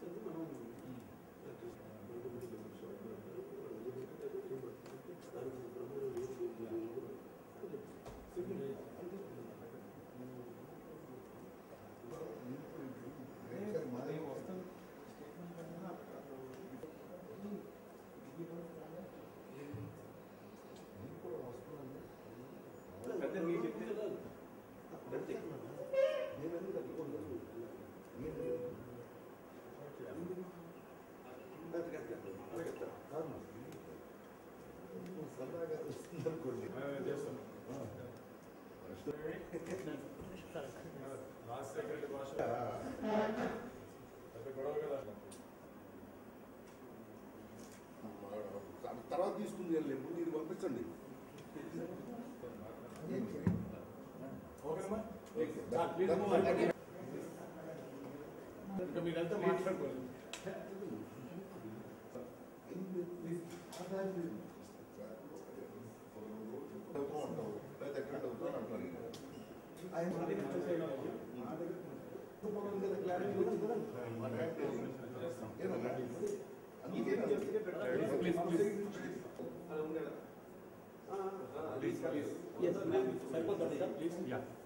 అది మనం దానికి ప్రమాణం ఏంటి? సింపుల్ అంతే పెద్ద మీకు చెప్తే కదా అంతే నేను ఎందుకు అనుకోను సరదాగా వస్తుంది అనుకోండి రాజశేఖర భాష పెద్ద గొడవ కదా తర్వాత తీసుకుంది వెళ్ళి ముందు ఇది పంపించండి ఓకేనమ్మా ప్లీజ్ ఇంకా మీరంతా మాట్లాడుకోవాలి చదువుతూ ఉంటావు లేదా ఎక్కడ చదువుతావు అంటాను ప్లీజ్ ప్లీజ్ అలా ఉండేదా ప్లీజ్ ప్లీజ్ ఎస్ మ్యామ్ సరిపోతుంది ప్లీజ్ యా